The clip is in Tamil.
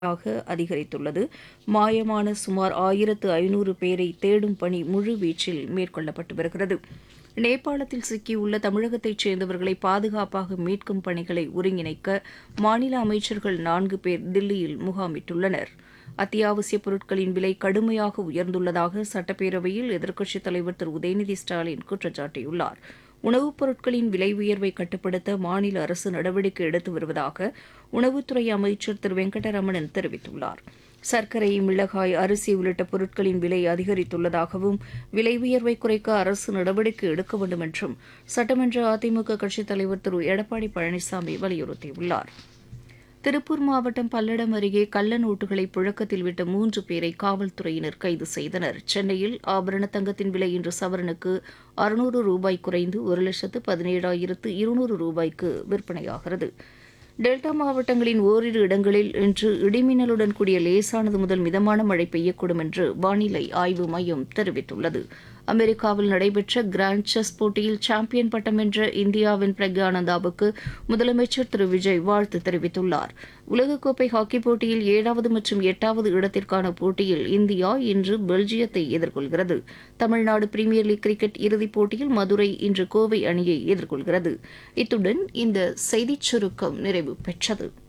ஆக அதிகரித்துள்ளது மாயமான சுமார் ஆயிரத்து ஐநூறு பேரை தேடும் பணி முழுவீச்சில் மேற்கொள்ளப்பட்டு வருகிறது நேபாளத்தில் சிக்கியுள்ள தமிழகத்தைச் சேர்ந்தவர்களை பாதுகாப்பாக மீட்கும் பணிகளை ஒருங்கிணைக்க மாநில அமைச்சர்கள் நான்கு பேர் தில்லியில் முகாமிட்டுள்ளனர் அத்தியாவசியப் பொருட்களின் விலை கடுமையாக உயர்ந்துள்ளதாக சட்டப்பேரவையில் எதிர்க்கட்சித் தலைவர் திரு உதயநிதி ஸ்டாலின் குற்றம் சாட்டியுள்ளார் உணவுப் பொருட்களின் விலை உயர்வை கட்டுப்படுத்த மாநில அரசு நடவடிக்கை எடுத்து வருவதாக உணவுத்துறை அமைச்சர் திரு வெங்கடரமணன் தெரிவித்துள்ளார் சர்க்கரை மிளகாய் அரிசி உள்ளிட்ட பொருட்களின் விலை அதிகரித்துள்ளதாகவும் விலை உயர்வை குறைக்க அரசு நடவடிக்கை எடுக்க வேண்டும் என்றும் சட்டமன்ற அதிமுக கட்சித் தலைவர் திரு எடப்பாடி பழனிசாமி வலியுறுத்தியுள்ளார் திருப்பூர் மாவட்டம் பல்லடம் அருகே கள்ள நோட்டுகளை புழக்கத்தில் விட்ட மூன்று பேரை காவல்துறையினர் கைது செய்தனர் சென்னையில் ஆபரண தங்கத்தின் விலை இன்று சவரனுக்கு அறுநூறு ரூபாய் குறைந்து ஒரு லட்சத்து பதினேழாயிரத்து இருநூறு ரூபாய்க்கு விற்பனையாகிறது டெல்டா மாவட்டங்களின் ஓரிரு இடங்களில் இன்று இடிமின்னலுடன் கூடிய லேசானது முதல் மிதமான மழை பெய்யக்கூடும் என்று வானிலை ஆய்வு மையம் தெரிவித்துள்ளது அமெரிக்காவில் நடைபெற்ற கிராண்ட் செஸ் போட்டியில் சாம்பியன் பட்டம் வென்ற இந்தியாவின் பிரக்யானந்தாவுக்கு முதலமைச்சர் திரு விஜய் வாழ்த்து தெரிவித்துள்ளார் உலகக்கோப்பை ஹாக்கி போட்டியில் ஏழாவது மற்றும் எட்டாவது இடத்திற்கான போட்டியில் இந்தியா இன்று பெல்ஜியத்தை எதிர்கொள்கிறது தமிழ்நாடு பிரீமியர் லீக் கிரிக்கெட் இறுதிப் போட்டியில் மதுரை இன்று கோவை அணியை எதிர்கொள்கிறது இத்துடன் இந்த செய்திச் சுருக்கம் நிறைவு பெற்றது